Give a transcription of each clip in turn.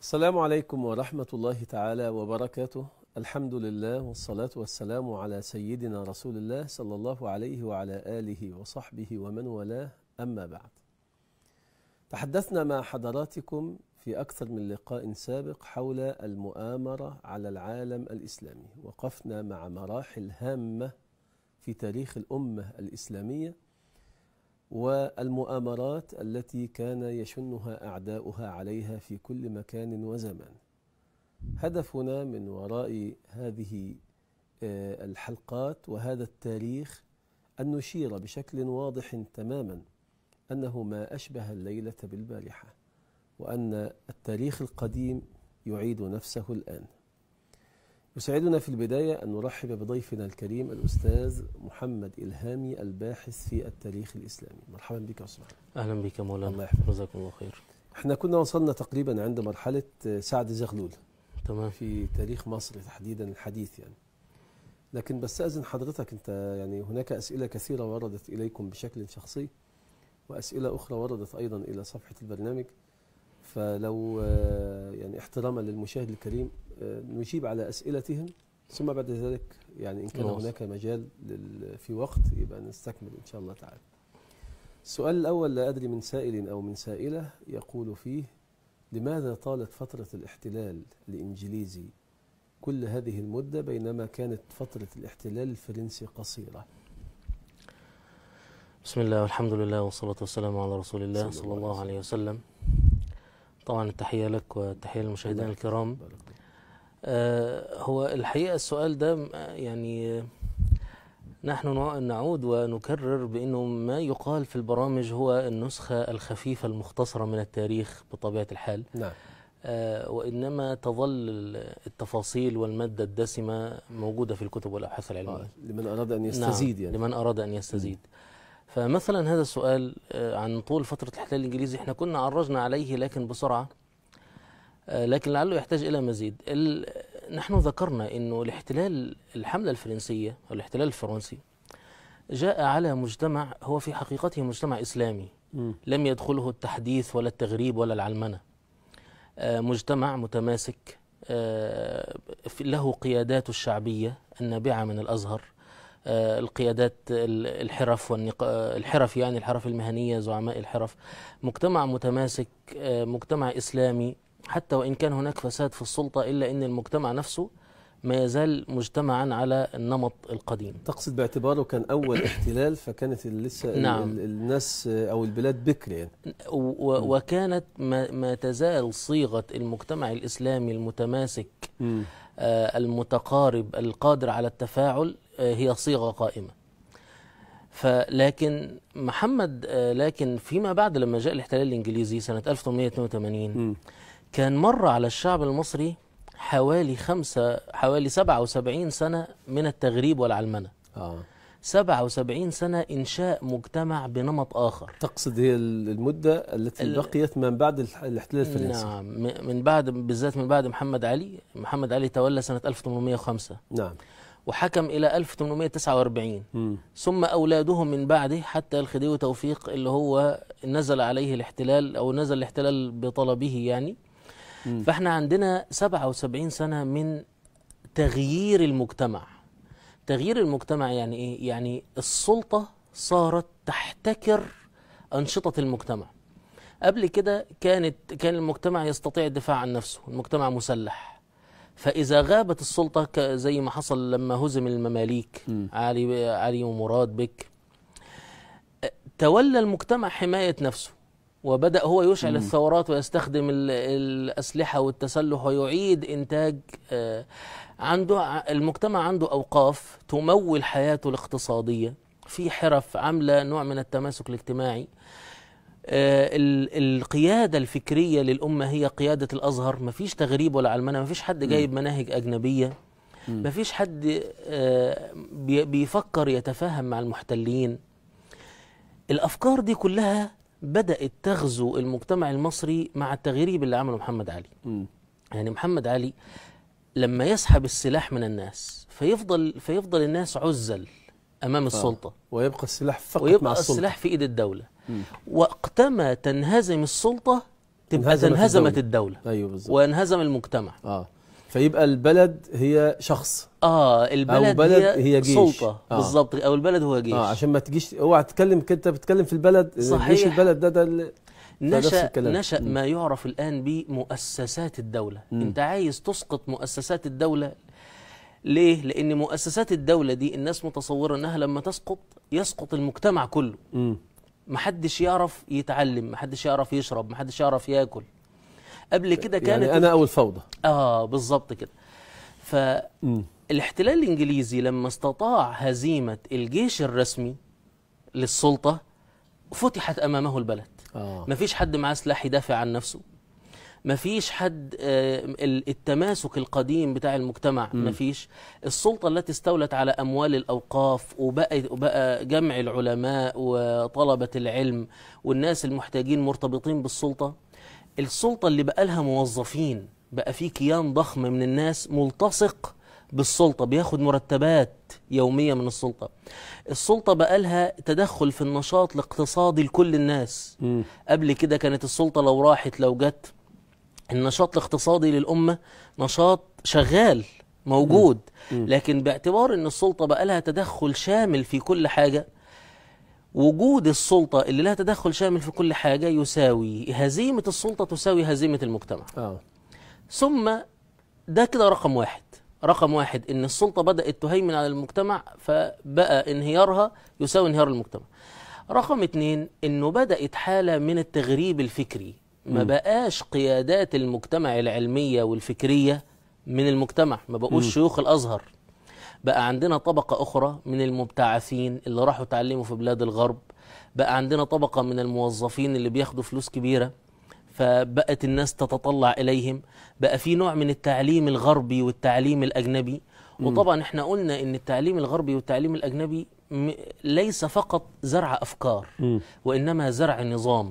السلام عليكم ورحمة الله تعالى وبركاته الحمد لله والصلاة والسلام على سيدنا رسول الله صلى الله عليه وعلى آله وصحبه ومن والاه أما بعد تحدثنا مع حضراتكم في أكثر من لقاء سابق حول المؤامرة على العالم الإسلامي وقفنا مع مراحل هامة في تاريخ الأمة الإسلامية والمؤامرات التي كان يشنها أعداؤها عليها في كل مكان وزمان هدفنا من وراء هذه الحلقات وهذا التاريخ أن نشير بشكل واضح تماما أنه ما أشبه الليلة بالبارحة وأن التاريخ القديم يعيد نفسه الآن يسعدنا في البداية أن نرحب بضيفنا الكريم الأستاذ محمد إلهامي الباحث في التاريخ الإسلامي مرحبا بك أستاذ أهلا بك مولانا الله يحفظك جزاكم الله خير احنا كنا وصلنا تقريبا عند مرحلة سعد زغلول تمام في تاريخ مصر تحديدا الحديث يعني لكن بستأذن حضرتك أنت يعني هناك أسئلة كثيرة وردت إليكم بشكل شخصي وأسئلة أخرى وردت أيضا إلى صفحة البرنامج فلو يعني احتراما للمشاهد الكريم نجيب على أسئلتهم ثم بعد ذلك يعني إن كان نواصل. هناك مجال لل- في وقت يبقى نستكمل إن شاء الله تعالى السؤال الأول لا أدري من سائل أو من سائلة يقول فيه لماذا طالت فترة الاحتلال الإنجليزي كل هذه المدة بينما كانت فترة الاحتلال الفرنسي قصيرة بسم الله والحمد لله والصلاة والسلام على رسول الله صلى صلى الله الله عليه عليه وسلم طبعا التحية لك والتحية للمشاهدين الله الكرام بارك الله. آه هو الحقيقة السؤال ده آه، يعني آه، نحن نع- نعود ونكرر بأنه ما يقال في البرامج هو النسخة الخفيفة المختصرة من التاريخ بطبيعة الحال نعم آه، وإنما تظل التفاصيل والمادة الدسمة موجودة في الكتب والأبحاث العلمية آه. لمن أراد أن يستزيد نعم يعني لمن أراد أن يستزيد فمثلا هذا السؤال آه، عن طول فترة الاحتلال الإنجليزي احنا كنا عرجنا عليه لكن بسرعة آه، لكن لعله يحتاج إلى مزيد ال- نحن ذكرنا أنه الاحتلال الحملة الفرنسية أو الاحتلال الفرنسي جاء على مجتمع هو في حقيقته مجتمع إسلامي مم. لم يدخله التحديث ولا التغريب ولا العلمنة آه، مجتمع متماسك آه، في- له قياداته الشعبية النابعة من الأزهر آه، القيادات ال- الحرف والنق... آه، الحرف يعني الحرف المهنية زعماء الحرف مجتمع متماسك آه، مجتمع إسلامي حتى وإن كان هناك فساد في السلطة إلا أن المجتمع نفسه ما يزال مجتمعا على النمط القديم تقصد باعتباره كان أول احتلال فكانت لسه ال- نعم. ال- الناس أو البلاد بكر يعني و- و- وكانت ما, ما تزال صيغة المجتمع الإسلامي المتماسك مم. آه، المتقارب القادر على التفاعل آه، هي صيغة قائمة فلكن محمد آه، لكن فيما بعد لما جاء الاحتلال الإنجليزي سنة 1882 مم. كان مر على الشعب المصري حوالي خمسة حوالي 77 سنة من التغريب والعلمنة آه. 77 سنة إنشاء مجتمع بنمط آخر تقصد هي ال- المدة التي ال- بقيت من بعد الح- الاحتلال الفرنسي نعم م- من بعد بالذات من بعد محمد علي محمد علي تولى سنة 1805 نعم وحكم إلى 1849 مم. ثم أولادهم من بعده حتى الخديوي توفيق اللي هو نزل عليه الاحتلال أو نزل الاحتلال بطلبه يعني مم. فاحنا عندنا 77 سنة من تغيير المجتمع تغيير المجتمع يعني إيه؟ يعني السلطة صارت تحتكر أنشطة المجتمع قبل كده كانت كان المجتمع يستطيع الدفاع عن نفسه المجتمع مسلح فإذا غابت السلطة ك- زي ما حصل لما هزم المماليك مم. علي علي ومراد بك أ- تولى المجتمع حماية نفسه وبدأ هو يشعل مم. الثورات ويستخدم ال- الأسلحة والتسلح ويعيد إنتاج آه، عنده ع- المجتمع عنده أوقاف تمول حياته الاقتصادية في حرف عاملة نوع من التماسك الاجتماعي آه، ال- القيادة الفكرية للأمة هي قيادة الأزهر مفيش تغريب ولا علمنة مفيش حد جايب مناهج أجنبية مم. مفيش حد آه، بي- بيفكر يتفاهم مع المحتلين الأفكار دي كلها بدأت تغزو المجتمع المصري مع التغريب اللي عمله محمد علي مم. يعني محمد علي لما يسحب السلاح من الناس فيفضل فيفضل الناس عزل أمام السلطة ويبقى السلاح فقط ويبقى مع السلطة السلاح في ايد الدوله مم. وقتما تنهزم السلطه تبقى انهزمت تنهزمت الدولة. الدولة ايوه بالظبط وانهزم المجتمع اه فيبقى البلد هي شخص اه البلد بلد هي, هي جيش. سلطة آه. بالظبط او البلد هو جيش اه عشان ما تجيش اوعى تتكلم كده بتتكلم في البلد صحيح. جيش البلد ده ده ال- فنفس نشأ الكلام. نشأ مم. ما يعرف الآن بمؤسسات الدولة مم. أنت عايز تسقط مؤسسات الدولة ليه؟ لأن مؤسسات الدولة دي الناس متصورة أنها لما تسقط يسقط المجتمع كله مم. محدش يعرف يتعلم محدش يعرف يشرب محدش يعرف ياكل قبل كده كانت يعني انا او الفوضى اه بالظبط كده فالاحتلال مم. الانجليزي لما استطاع هزيمه الجيش الرسمي للسلطه فتحت امامه البلد اه مفيش حد معاه سلاح يدافع عن نفسه مفيش حد آه، ال- التماسك القديم بتاع المجتمع مم. مفيش السلطة التي استولت على أموال الأوقاف وبقى, وبقى جمع العلماء وطلبة العلم والناس المحتاجين مرتبطين بالسلطة السلطة اللي بقى لها موظفين بقى في كيان ضخم من الناس ملتصق بالسلطة بياخد مرتبات يومية من السلطة السلطة بقى لها تدخل في النشاط الاقتصادي لكل الناس مم. قبل كده كانت السلطة لو راحت لو جت النشاط الاقتصادي للأمة نشاط شغال موجود مم. لكن باعتبار ان السلطة بقى لها تدخل شامل في كل حاجة وجود السلطة اللي لها تدخل شامل في كل حاجة يساوي هزيمة السلطة تساوي هزيمة المجتمع اه ثم ده كده رقم واحد رقم واحد ان السلطة بدأت تهيمن على المجتمع فبقى انهيارها يساوي انهيار المجتمع رقم اتنين انه بدأت حالة من التغريب الفكري ما مم. بقاش قيادات المجتمع العلمية والفكرية من المجتمع ما بقوش مم. شيوخ الازهر بقى عندنا طبقة أخرى من المبتعثين اللي راحوا تعلموا في بلاد الغرب بقى عندنا طبقة من الموظفين اللي بياخدوا فلوس كبيرة فبقت الناس تتطلع إليهم بقى في نوع من التعليم الغربي والتعليم الأجنبي مم. وطبعا احنا قلنا ان التعليم الغربي والتعليم الأجنبي م- ليس فقط زرع أفكار مم. وإنما زرع نظام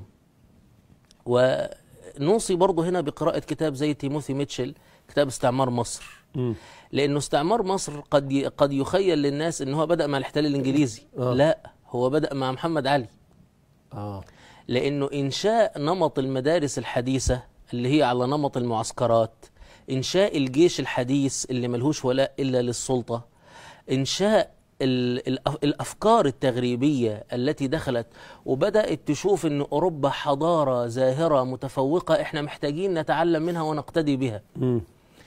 ونوصي برضه هنا بقراءة كتاب زي تيموثي ميتشل كتاب استعمار مصر مم. لانه استعمار مصر قد ي- قد يخيل للناس ان هو بدا مع الاحتلال الانجليزي آه. لا هو بدا مع محمد علي اه لانه انشاء نمط المدارس الحديثه اللي هي على نمط المعسكرات انشاء الجيش الحديث اللي ملهوش ولاء الا للسلطه انشاء ال- الأف- الافكار التغريبيه التي دخلت وبدات تشوف ان اوروبا حضاره زاهره متفوقه احنا محتاجين نتعلم منها ونقتدي بها مم.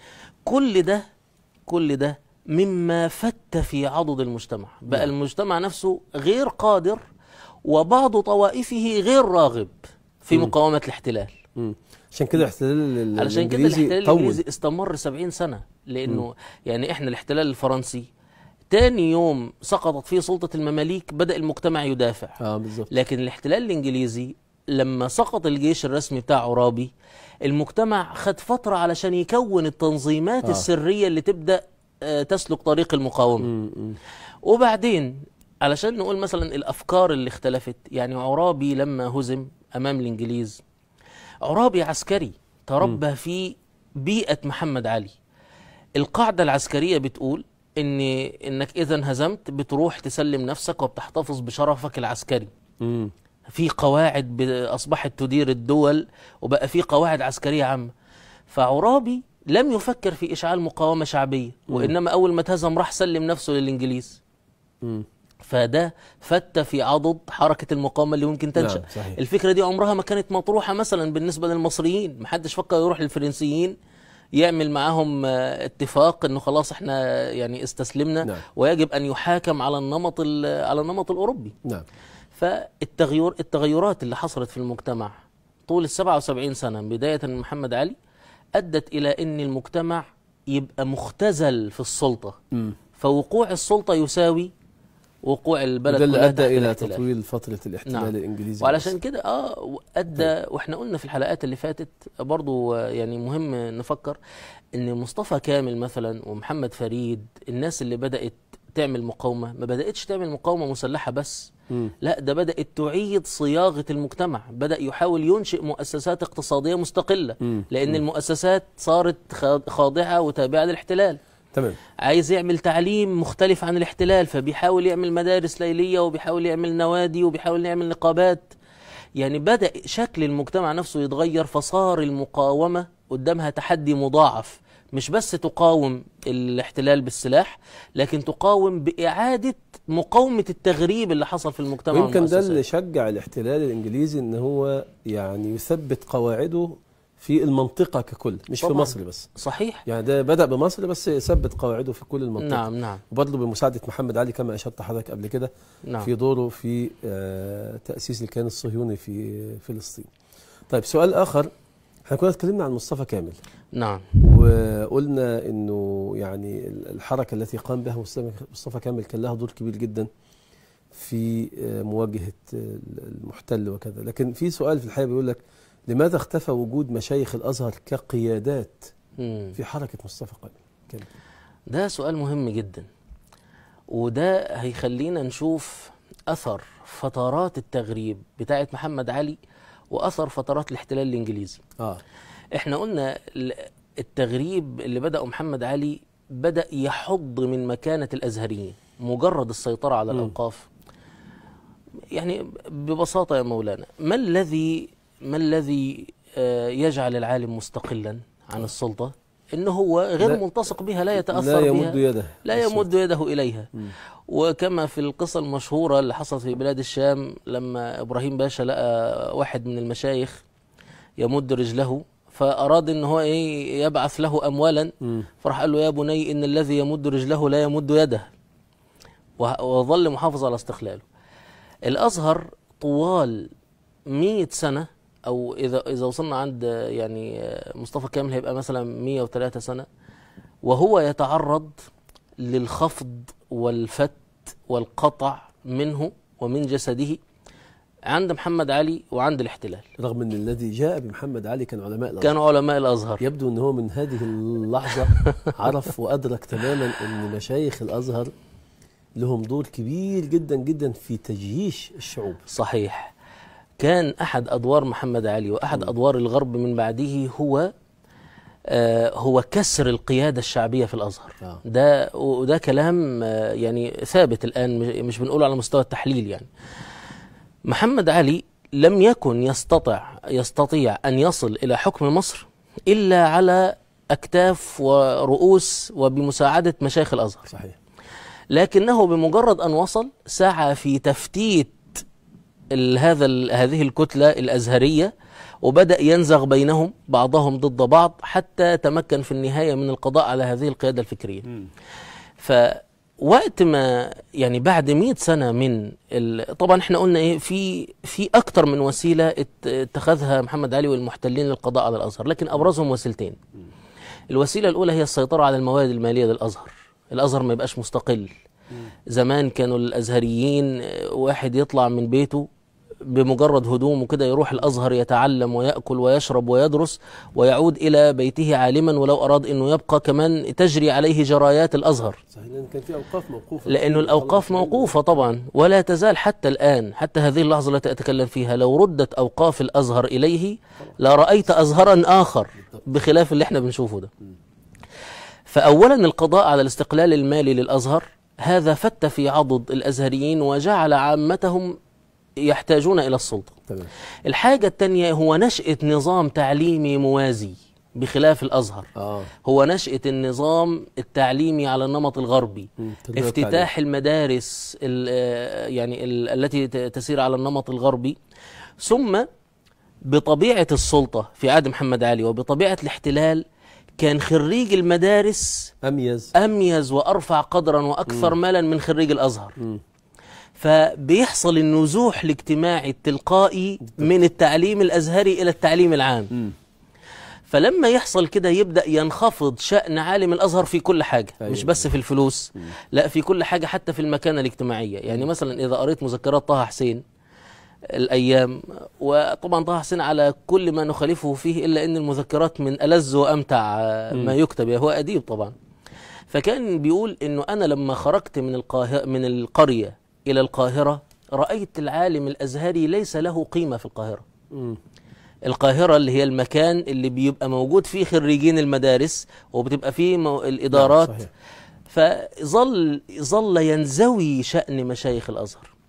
كل ده كل ده مما فت في عضد المجتمع بقى نعم. المجتمع نفسه غير قادر وبعض طوائفه غير راغب في مم. مقاومة الاحتلال مم. عشان كده الاحتلال ال- علشان كده الانجليزي الاحتلال طول الانجليزي استمر 70 سنة لانه يعني احنا الاحتلال الفرنسي تاني يوم سقطت فيه سلطة المماليك بدأ المجتمع يدافع اه بالظبط لكن الاحتلال الانجليزي لما سقط الجيش الرسمي بتاع عرابي المجتمع خد فترة علشان يكون التنظيمات آه. آه. السرية اللي تبدأ آه، تسلك طريق المقاومة مم. مم. وبعدين علشان نقول مثلا الأفكار اللي اختلفت يعني عرابي لما هزم أمام الإنجليز عرابي عسكري تربى في بيئة محمد علي القاعدة العسكرية بتقول إن إنك إذا انهزمت بتروح تسلم نفسك وبتحتفظ بشرفك العسكري مم. في قواعد ب- أصبحت تدير الدول وبقى في قواعد عسكرية عامة فعرابي لم يفكر في إشعال مقاومة شعبية مم. وإنما أول ما اتهزم راح سلم نفسه للإنجليز مم. فده فت في عضد حركة المقاومة اللي ممكن تنشأ نعم صحيح الفكرة دي عمرها ما كانت مطروحة مثلا بالنسبة للمصريين محدش فكر يروح للفرنسيين يعمل معاهم آه، اتفاق انه خلاص احنا يعني استسلمنا نعم ويجب ان يحاكم على النمط ال- على النمط الاوروبي نعم فالتغير التغيرات اللي حصلت في المجتمع طول ال 77 سنة بداية من محمد علي أدت إلى أن المجتمع يبقى مختزل في السلطة مم. فوقوع السلطة يساوي وقوع البلد وده اللي كلها ادى تحت الى الاحتلال. تطويل فتره الاحتلال نعم. الانجليزي وعلشان كده اه ادى واحنا قلنا في الحلقات اللي فاتت برضو آه، يعني مهم نفكر ان مصطفى كامل مثلا ومحمد فريد الناس اللي بدات تعمل مقاومه ما بداتش تعمل مقاومه مسلحه بس مم. لا ده بدات تعيد صياغه المجتمع بدا يحاول ينشئ مؤسسات اقتصاديه مستقله مم. لان مم. المؤسسات صارت خا- خاضعه وتابعه للاحتلال تمام عايز يعمل تعليم مختلف عن الاحتلال فبيحاول يعمل مدارس ليلية وبيحاول يعمل نوادي وبيحاول يعمل نقابات يعني بدأ شكل المجتمع نفسه يتغير فصار المقاومة قدامها تحدي مضاعف مش بس تقاوم الاحتلال بالسلاح لكن تقاوم بإعادة مقاومة التغريب اللي حصل في المجتمع ويمكن ده اللي والمؤسسات. شجع الاحتلال الانجليزي ان هو يعني يثبت قواعده في المنطقه ككل مش في طبعاً. مصر بس صحيح يعني ده بدا بمصر بس يثبت قواعده في كل المنطقه نعم نعم وبرضه بمساعده محمد علي كما اشرت حضرتك قبل كده نعم في دوره في آه، تاسيس الكيان الصهيوني في فلسطين. طيب سؤال اخر احنا كنا اتكلمنا عن مصطفى كامل نعم وقلنا انه يعني الحركه التي قام بها مصطفى مصطفى كامل كان لها دور كبير جدا في آه، مواجهه آه، المحتل وكذا لكن في سؤال في الحقيقه بيقول لك لماذا اختفى وجود مشايخ الازهر كقيادات مم. في حركه مصطفى كامل ده سؤال مهم جدا وده هيخلينا نشوف أثر فترات التغريب بتاعت محمد علي وأثر فترات الاحتلال الإنجليزي اه احنا قلنا ال- التغريب اللي بدأه محمد علي بدأ يحض من مكانة الأزهريين مجرد السيطرة على مم. الأوقاف يعني ببساطة يا مولانا ما الذي ما الذي آه، يجعل العالم مستقلا عن السلطة إنه هو غير لا- ملتصق بها لا يتأثر لا بها يمد يده لا يمد يده إليها مم. وكما في القصة المشهورة اللي حصلت في بلاد الشام لما إبراهيم باشا لقى واحد من المشايخ يمد رجله فأراد إن هو إيه يبعث له أموالا مم. فراح قال له يا بني إن الذي يمد رجله لا يمد يده وه- وظل محافظ على استقلاله الأزهر طوال مئة سنة أو إذا إذا وصلنا عند آه، يعني آه، مصطفى كامل هيبقى مثلا 103 سنة وهو يتعرض للخفض والفت والقطع منه ومن جسده عند محمد علي وعند الاحتلال رغم ان الذي جاء بمحمد علي كان علماء الازهر كانوا علماء الازهر يبدو ان هو من هذه اللحظه عرف وادرك تماما ان مشايخ الازهر لهم دور كبير جدا جدا في تجييش الشعوب صحيح كان احد ادوار محمد علي واحد ادوار الغرب من بعده هو آه هو كسر القياده الشعبيه في الازهر آه. ده وده كلام آه يعني ثابت الان مش- مش بنقوله على مستوى التحليل يعني محمد علي لم يكن يستطع يستطيع ان يصل الى حكم مصر الا على اكتاف ورؤوس وبمساعده مشايخ الازهر صحيح لكنه بمجرد ان وصل سعى في تفتيت ال- هذا ال- هذه الكتله الازهريه وبدا ينزغ بينهم بعضهم ضد بعض حتى تمكن في النهايه من القضاء على هذه القياده الفكريه. فوقت ما يعني بعد 100 سنه من ال... طبعا احنا قلنا ايه في في اكتر من وسيله ات- اتخذها محمد علي والمحتلين للقضاء على الازهر لكن ابرزهم وسيلتين. الوسيله الاولى هي السيطره على الموارد الماليه للازهر. الازهر ما يبقاش مستقل. زمان كانوا الازهريين آه، واحد يطلع من بيته بمجرد هدومه كده يروح الازهر يتعلم وياكل ويشرب ويدرس ويعود الى بيته عالما ولو اراد انه يبقى كمان تجري عليه جرايات الازهر صحيح لان كان في اوقاف موقوفه لانه الاوقاف موقوفه طبعا ولا تزال حتى الان حتى هذه اللحظه التي اتكلم فيها لو ردت اوقاف الازهر اليه لرايت ازهرا اخر بخلاف اللي احنا بنشوفه ده فأولا القضاء على الاستقلال المالي للأزهر هذا فت في عضد الأزهريين وجعل عامتهم يحتاجون إلى السلطة تمام الحاجة الثانية هو نشأة نظام تعليمي موازي بخلاف الأزهر اه هو نشأة النظام التعليمي على النمط الغربي مم. تربية وتعليم. افتتاح المدارس ال- آه، يعني ال- التي ت- تسير على النمط الغربي ثم بطبيعة السلطة في عهد محمد علي وبطبيعة الاحتلال كان خريج المدارس اميز أميز وأرفع قدرا وأكثر مالا من خريج الأزهر مم. فبيحصل النزوح الاجتماعي التلقائي من التعليم الأزهري إلى التعليم العام مم. فلما يحصل كده يبدأ ينخفض شأن عالم الأزهر في كل حاجة أيوة. مش بس في الفلوس لا في كل حاجة حتى في المكانة الاجتماعية يعني مثلا إذا قريت مذكرات طه حسين الأيام وطبعا طه حسين على كل ما نخالفه فيه إلا أن المذكرات من ألذ وأمتع آه، ما يكتب هو أديب طبعا فكان بيقول انه انا لما خرجت من القاهرة من القرية الى القاهرة رأيت العالم الازهري ليس له قيمة في القاهرة مم. القاهرة اللي هي المكان اللي بيبقى موجود فيه خريجين المدارس وبتبقى فيه مو- الإدارات صحيح. فظل ظل ينزوي شأن مشايخ الأزهر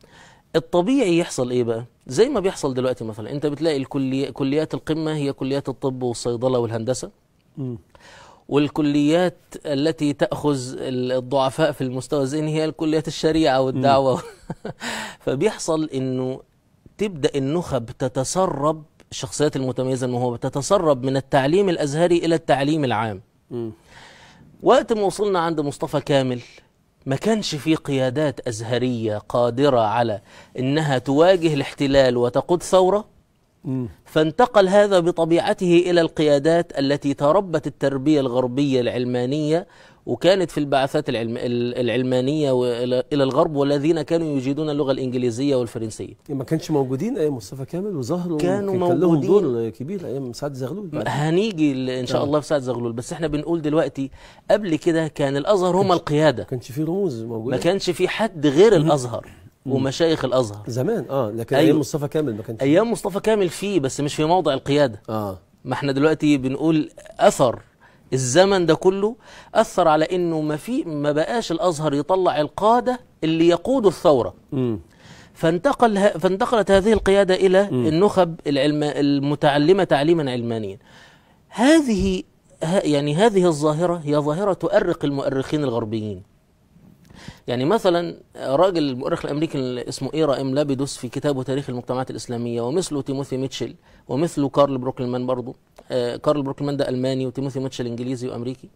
الطبيعي يحصل ايه بقى زي ما بيحصل دلوقتي مثلا انت بتلاقي الكلي... كليات القمه هي كليات الطب والصيدله والهندسه مم. والكليات التي تاخذ الضعفاء في المستوى الذهني هي الكليات الشريعه والدعوه فبيحصل انه تبدا النخب تتسرب الشخصيات المتميزه الموهوبه تتسرب من التعليم الازهري الى التعليم العام مم. وقت ما وصلنا عند مصطفى كامل ما كانش في قيادات أزهرية قادرة على إنها تواجه الاحتلال وتقود ثورة مم. فانتقل هذا بطبيعته إلى القيادات التي تربت التربية الغربية العلمانية وكانت في البعثات العلم العلمانية وإلى إلى الغرب والذين كانوا يجيدون اللغة الإنجليزية والفرنسية ما كانش موجودين ايام مصطفى كامل وظهروا كانوا كان كان لهم موجودين. دور كبير ايام سعد زغلول بعد. هنيجي ل- إن شاء آه. الله في ساعة زغلول بس احنا بنقول دلوقتي قبل كده كان الأزهر هم القيادة ما كانش في رموز ما موجوده كانش في حد غير الازهر ومشايخ الازهر زمان اه لكن أيوه. ايام مصطفى كامل ما كانش ايام مصطفى كامل فيه بس مش في موضع القياده اه ما احنا دلوقتي بنقول اثر الزمن ده كله اثر على انه ما في ما بقاش الازهر يطلع القاده اللي يقودوا الثوره امم فانتقل ه- فانتقلت هذه القياده الى النخب العلم المتعلمه تعليما علمانيا هذه ه- يعني هذه الظاهره هي ظاهره تؤرق المؤرخين الغربيين يعني مثلا راجل المؤرخ الامريكي اللي اسمه ايرا ام لابيدوس في كتابه تاريخ المجتمعات الاسلاميه ومثله تيموثي ميتشل ومثله كارل بروكلمان برضه آه كارل بروكلمان ده الماني وتيموثي ميتشل انجليزي وامريكي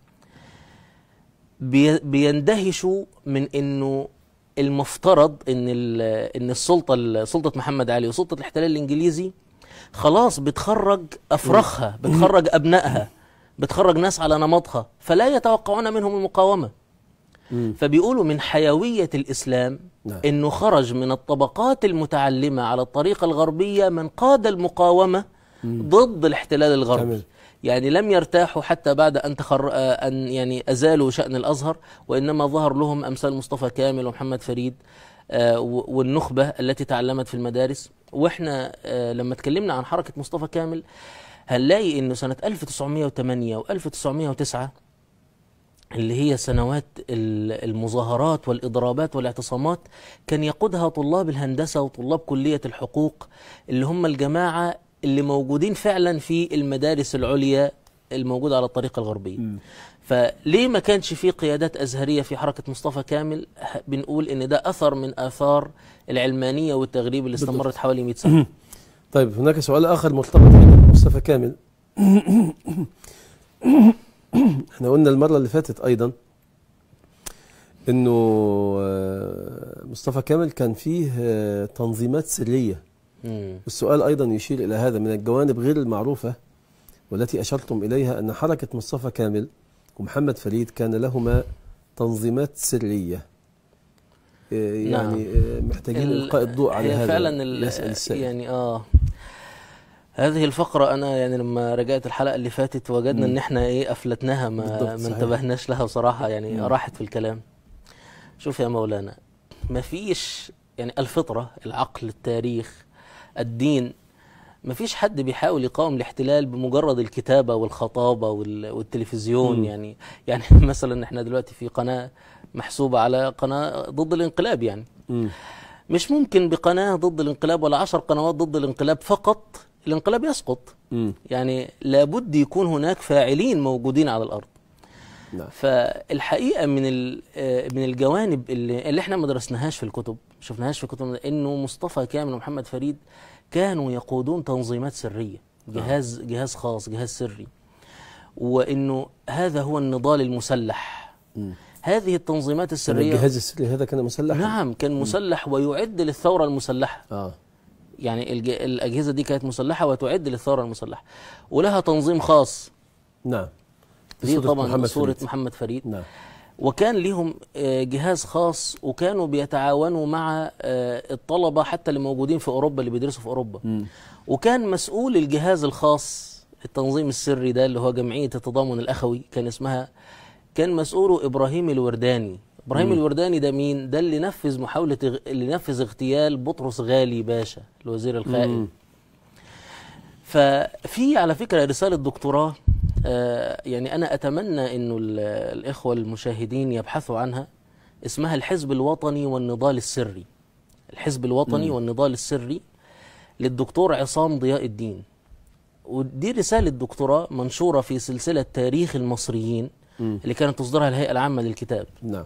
بي- بيندهشوا من انه المفترض ان ال- ان السلطه سلطه محمد علي وسلطه الاحتلال الانجليزي خلاص بتخرج افرخها بتخرج ابنائها بتخرج ناس على نمطها فلا يتوقعون منهم المقاومه امم فبيقولوا من حيويه الاسلام نعم. انه خرج من الطبقات المتعلمه على الطريقه الغربيه من قاد المقاومه ضد الاحتلال الغربي تمام. يعني لم يرتاحوا حتى بعد ان تخر... آه، ان يعني ازالوا شان الازهر وانما ظهر لهم امثال مصطفى كامل ومحمد فريد آه، و- والنخبه التي تعلمت في المدارس واحنا آه، لما اتكلمنا عن حركه مصطفى كامل هنلاقي انه سنه 1908 و1909 اللي هي سنوات ال- المظاهرات والإضرابات والاعتصامات كان يقودها طلاب الهندسة وطلاب كلية الحقوق اللي هم الجماعة اللي موجودين فعلا في المدارس العليا الموجودة على الطريقة الغربية فليه ما كانش في قيادات أزهرية في حركة مصطفى كامل ه- بنقول إن ده أثر من آثار العلمانية والتغريب اللي استمرت حوالي 100 سنة طيب هناك سؤال اخر مرتبط بمصطفى كامل احنا قلنا المره اللي فاتت ايضا انه آه، مصطفى كامل كان فيه آه، تنظيمات سريه مم. والسؤال ايضا يشير الى هذا من الجوانب غير المعروفه والتي اشرتم اليها ان حركه مصطفى كامل ومحمد فريد كان لهما تنظيمات سريه آه، يعني آه، محتاجين ال- القاء الضوء على هي هذا فعلا ال- يسأل السائل يعني اه هذه الفقرة أنا يعني لما رجعت الحلقة اللي فاتت وجدنا إن إحنا إيه أفلتناها ما بالضبط، ما صحيح. انتبهناش لها بصراحة يعني مم. راحت في الكلام شوف يا مولانا ما فيش يعني الفطرة العقل التاريخ الدين ما فيش حد بيحاول يقاوم الاحتلال بمجرد الكتابة والخطابة وال- والتلفزيون مم. يعني يعني مثلا احنا دلوقتي في قناة محسوبة على قناة ضد الانقلاب يعني مم. مش ممكن بقناة ضد الانقلاب ولا عشر قنوات ضد الانقلاب فقط الانقلاب يسقط مم. يعني لابد يكون هناك فاعلين موجودين على الأرض نعم فالحقيقة من ال- آه، من الجوانب اللي, اللي احنا ما درسناهاش في الكتب شفناهاش في الكتب انه مصطفى كامل ومحمد فريد كانوا يقودون تنظيمات سرية جهاز جهاز خاص جهاز سري وانه هذا هو النضال المسلح مم. هذه التنظيمات كان السرية الجهاز السري هذا كان مسلح نعم كان مسلح ويعد للثورة المسلحة اه يعني الج- الأجهزة دي كانت مسلحة وتعد للثورة المسلحة ولها تنظيم خاص نعم دي بصورة طبعا محمد صورة فريد. محمد فريد نعم وكان ليهم آه، جهاز خاص وكانوا بيتعاونوا مع آه، الطلبة حتى اللي موجودين في أوروبا اللي بيدرسوا في أوروبا مم. وكان مسؤول الجهاز الخاص التنظيم السري ده اللي هو جمعية التضامن الأخوي كان اسمها كان مسؤوله إبراهيم الورداني إبراهيم مم. الورداني ده مين؟ ده اللي نفذ محاولة اغ- اللي نفذ اغتيال بطرس غالي باشا الوزير الخائن مم. ففي على فكرة رسالة دكتوراه آه، يعني أنا أتمنى أنه ال- الإخوة المشاهدين يبحثوا عنها اسمها الحزب الوطني والنضال السري الحزب الوطني مم. والنضال السري للدكتور عصام ضياء الدين ودي رسالة دكتوراه منشورة في سلسلة تاريخ المصريين مم. اللي كانت تصدرها الهيئة العامة للكتاب نعم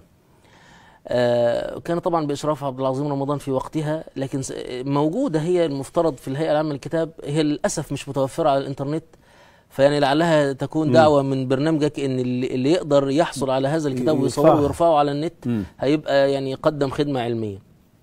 آه، كان طبعا بإشراف عبد العظيم رمضان في وقتها لكن س- موجودة هي المفترض في الهيئة العامة للكتاب هي للأسف مش متوفرة على الإنترنت فيعني لعلها تكون مم. دعوة من برنامجك إن اللي اللي يقدر يحصل على هذا الكتاب ي- ويصوره يدفعها. ويرفعه على النت مم. هيبقى يعني قدم خدمة علمية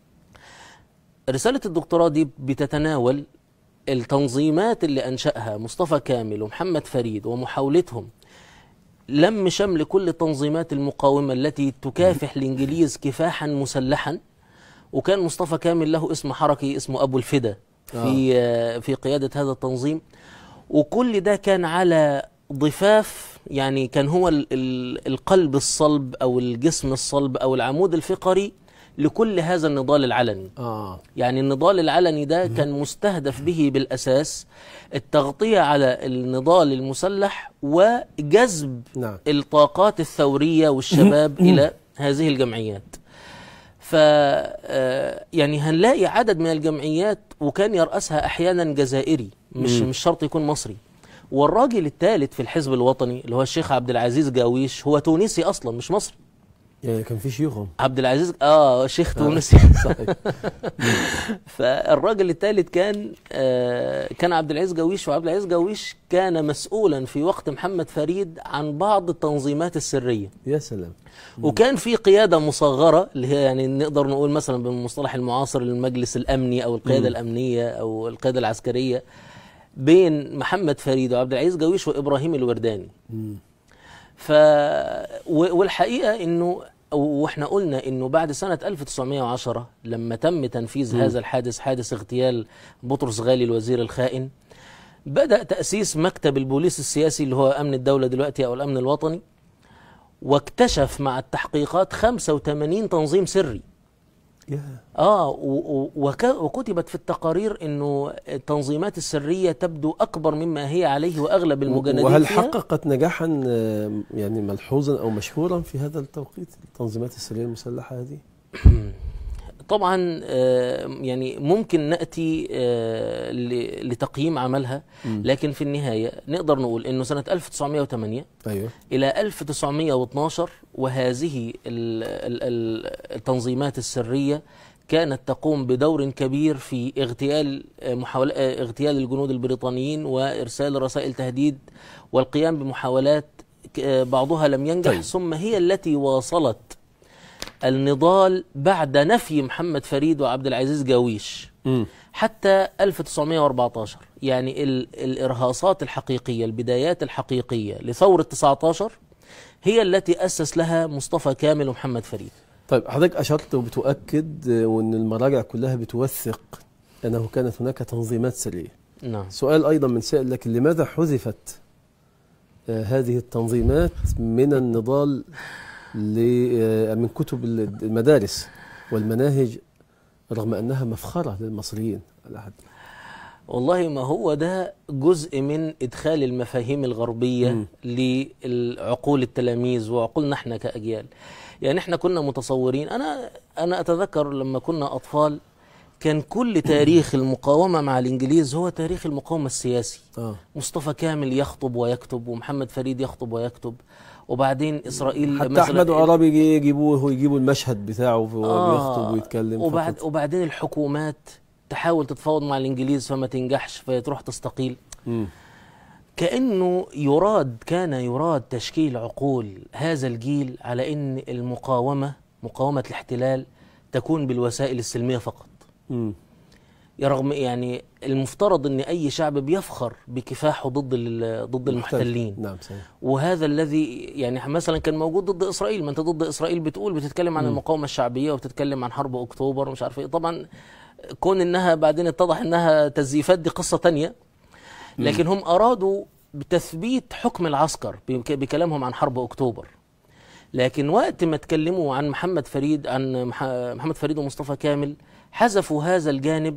رسالة الدكتوراه دي بتتناول التنظيمات اللي أنشأها مصطفى كامل ومحمد فريد ومحاولتهم لم شمل كل التنظيمات المقاومة التي تكافح الإنجليز كفاحا مسلحا وكان مصطفى كامل له اسم حركي اسمه أبو الفدا في آه. في قيادة هذا التنظيم وكل ده كان على ضفاف يعني كان هو ال- ال- القلب الصلب أو الجسم الصلب أو العمود الفقري لكل هذا النضال العلني اه يعني النضال العلني ده كان مستهدف به بالأساس التغطية على النضال المسلح وجذب نعم الطاقات الثورية والشباب إلى هذه الجمعيات ف آه، يعني هنلاقي عدد من الجمعيات وكان يرأسها أحيانا جزائري مش مم. مش شرط يكون مصري والراجل الثالث في الحزب الوطني اللي هو الشيخ عبد العزيز جاويش هو تونسي أصلا مش مصري يعني كان في شيوخهم عبد العزيز اه شيخ تونسي صحيح فالراجل الثالث كان آه كان عبد العزيز جويش وعبد العزيز جويش كان مسؤولا في وقت محمد فريد عن بعض التنظيمات السريه يا سلام وكان في قياده مصغره اللي هي يعني نقدر نقول مثلا بالمصطلح المعاصر المجلس الامني او القياده مم. الامنيه او القياده العسكريه بين محمد فريد وعبد العزيز جويش وابراهيم الورداني مم. ف و- والحقيقه انه واحنا قلنا انه بعد سنه 1910 لما تم تنفيذ مم. هذا الحادث حادث اغتيال بطرس غالي الوزير الخائن بدا تاسيس مكتب البوليس السياسي اللي هو امن الدوله دلوقتي او الامن الوطني واكتشف مع التحقيقات 85 تنظيم سري يا اه و- و- وك- وكتبت في التقارير انه التنظيمات السريه تبدو اكبر مما هي عليه واغلب المجندين وهل فيها حققت نجاحا آه، يعني ملحوظا او مشهورا في هذا التوقيت التنظيمات السريه المسلحه هذه؟ طبعا آه، يعني ممكن ناتي آه، ل- لتقييم عملها مم. لكن في النهايه نقدر نقول انه سنه 1908 ايوه الى 1912 وهذه ال- ال- ال- التنظيمات السريه كانت تقوم بدور كبير في اغتيال آه، محاول آه، اغتيال الجنود البريطانيين وارسال رسائل تهديد والقيام بمحاولات ك- آه، بعضها لم ينجح طيب. ثم هي التي واصلت النضال بعد نفي محمد فريد وعبد العزيز جاويش مم. حتى 1914 يعني ال- الإرهاصات الحقيقية البدايات الحقيقية لثورة 19 هي التي أسس لها مصطفى كامل ومحمد فريد طيب حضرتك اشرت وبتؤكد آه، وان المراجع كلها بتوثق انه كانت هناك تنظيمات سريه. نعم سؤال ايضا من سائل لكن لماذا حذفت آه، هذه التنظيمات من النضال ل- آه، من كتب المدارس والمناهج رغم انها مفخره للمصريين على حد والله ما هو ده جزء من إدخال المفاهيم الغربية مم. لعقول التلاميذ وعقولنا احنا كأجيال يعني احنا كنا متصورين أنا أنا أتذكر لما كنا أطفال كان كل تاريخ المقاومة مع الإنجليز هو تاريخ المقاومة السياسي اه مصطفى كامل يخطب ويكتب ومحمد فريد يخطب ويكتب وبعدين إسرائيل حتى مثلاً احمد عرابي جي- يجيبوه يجيبوا المشهد بتاعه وهو آه، بيخطب ويتكلم وبعد فقط. وبعدين الحكومات تحاول تتفاوض مع الإنجليز فما تنجحش فتروح تستقيل مم. كأنه يراد كان يراد تشكيل عقول هذا الجيل على أن المقاومة مقاومة الاحتلال تكون بالوسائل السلمية فقط مم. يا رغم يعني المفترض أن أي شعب بيفخر بكفاحه ضد ال- ضد المحتلين نعم صحيح وهذا الذي يعني مثلا كان موجود ضد اسرائيل ما انت ضد اسرائيل بتقول بتتكلم عن مم. المقاومه الشعبيه وبتتكلم عن حرب اكتوبر ومش عارف ايه طبعا كون انها بعدين اتضح انها تزييفات دي قصه تانية لكن هم ارادوا بتثبيت حكم العسكر بك- بكلامهم عن حرب اكتوبر لكن وقت ما اتكلموا عن محمد فريد عن مح- محمد فريد ومصطفى كامل حذفوا هذا الجانب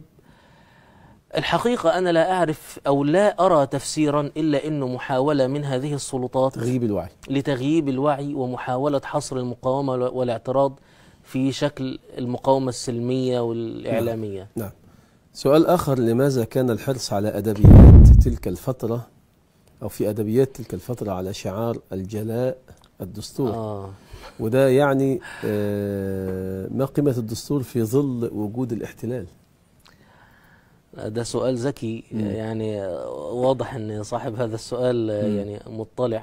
الحقيقة أنا لا أعرف أو لا أرى تفسيرا إلا أنه محاولة من هذه السلطات تغييب الوعي لتغييب الوعي ومحاولة حصر المقاومة والاعتراض في شكل المقاومة السلمية والإعلامية نعم سؤال آخر لماذا كان الحرص على أدبيات تلك الفترة أو في أدبيات تلك الفترة على شعار الجلاء الدستور آه. وده يعني آه، ما قيمة الدستور في ظل وجود الاحتلال ده سؤال ذكي مم. يعني واضح ان صاحب هذا السؤال مم. يعني مطلع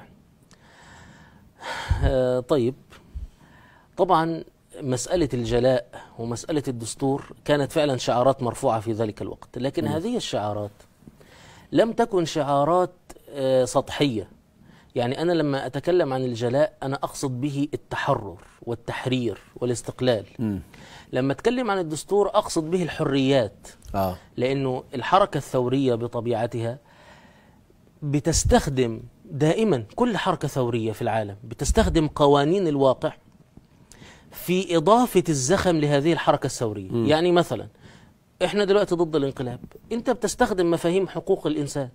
آه، طيب طبعا مسألة الجلاء ومسألة الدستور كانت فعلا شعارات مرفوعة في ذلك الوقت لكن مم. هذه الشعارات لم تكن شعارات آه، سطحية يعني أنا لما أتكلم عن الجلاء أنا أقصد به التحرر والتحرير والاستقلال مم. لما أتكلم عن الدستور أقصد به الحريات آه لأنه الحركة الثورية بطبيعتها بتستخدم دائما كل حركة ثورية في العالم بتستخدم قوانين الواقع في إضافة الزخم لهذه الحركة الثورية مم. يعني مثلا إحنا دلوقتي ضد الانقلاب أنت بتستخدم مفاهيم حقوق الإنسان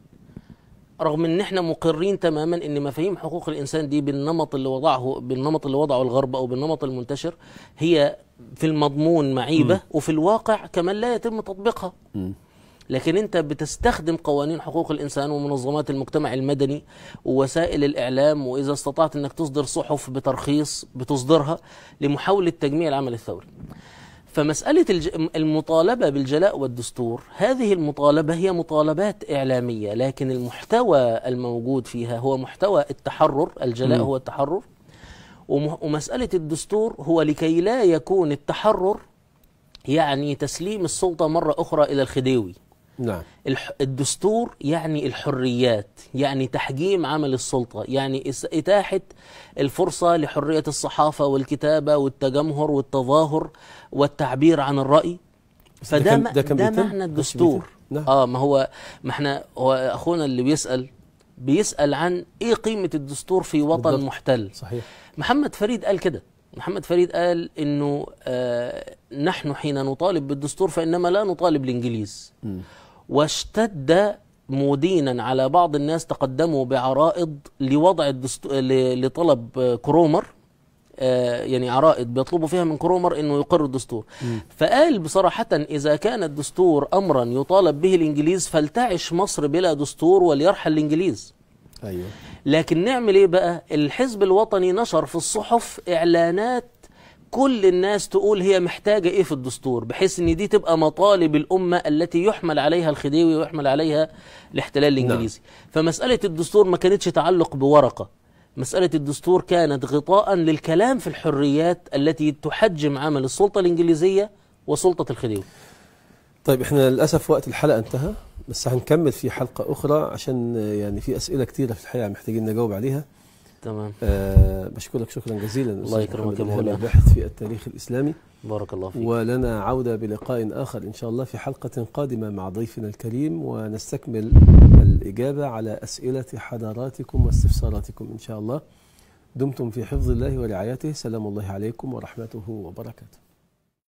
رغم ان احنا مقرين تماما ان مفاهيم حقوق الانسان دي بالنمط اللي وضعه بالنمط اللي وضعه الغرب او بالنمط المنتشر هي في المضمون معيبه مم. وفي الواقع كمان لا يتم تطبيقها مم. لكن انت بتستخدم قوانين حقوق الانسان ومنظمات المجتمع المدني ووسائل الاعلام واذا استطعت انك تصدر صحف بترخيص بتصدرها لمحاوله تجميع العمل الثوري. فمساله الج... المطالبه بالجلاء والدستور هذه المطالبه هي مطالبات اعلاميه لكن المحتوى الموجود فيها هو محتوى التحرر الجلاء مم. هو التحرر وم... ومساله الدستور هو لكي لا يكون التحرر يعني تسليم السلطه مره اخرى الى الخديوي. نعم الح- الدستور يعني الحريات يعني تحجيم عمل السلطة يعني إس- إتاحة الفرصة لحرية الصحافة والكتابة والتجمهر والتظاهر والتعبير عن الرأي بس ده فده كان- ما- ده كان ده بيتم؟ معنى بس الدستور بيتم. نعم. اه ما هو ما احنا هو اخونا اللي بيسأل بيسأل عن ايه قيمة الدستور في وطن بالضبط. محتل صحيح محمد فريد قال كده محمد فريد قال انه آه نحن حين نطالب بالدستور فانما لا نطالب الانجليز مم. واشتد مدينا على بعض الناس تقدموا بعرائض لوضع الدستور لطلب آه، كرومر آه، يعني عرائض بيطلبوا فيها من كرومر انه يقر الدستور مم. فقال بصراحة اذا كان الدستور امرا يطالب به الانجليز فلتعش مصر بلا دستور وليرحل الانجليز أيوه لكن نعمل ايه بقى الحزب الوطني نشر في الصحف اعلانات كل الناس تقول هي محتاجة ايه في الدستور بحيث ان دي تبقى مطالب الامة التي يحمل عليها الخديوي ويحمل عليها الاحتلال الانجليزي فمسألة الدستور ما كانتش تعلق بورقة مسألة الدستور كانت غطاء للكلام في الحريات التي تحجم عمل السلطة الانجليزية وسلطة الخديوي طيب احنا للأسف وقت الحلقة انتهى بس هنكمل في حلقة أخرى عشان آه، يعني في أسئلة كتيرة في الحقيقة محتاجين نجاوب عليها تمام أه بشكرك شكرا جزيلا الله أستاذ يكرمك محمد يا إلهام، مولانا. الباحث في التاريخ الإسلامي بارك الله فيك ولنا عودة بلقاء آخر إن شاء الله في حلقة قادمة مع ضيفنا الكريم ونستكمل الإجابة على أسئلة حضراتكم واستفساراتكم إن شاء الله دمتم في حفظ الله ورعايته سلام الله عليكم ورحمته وبركاته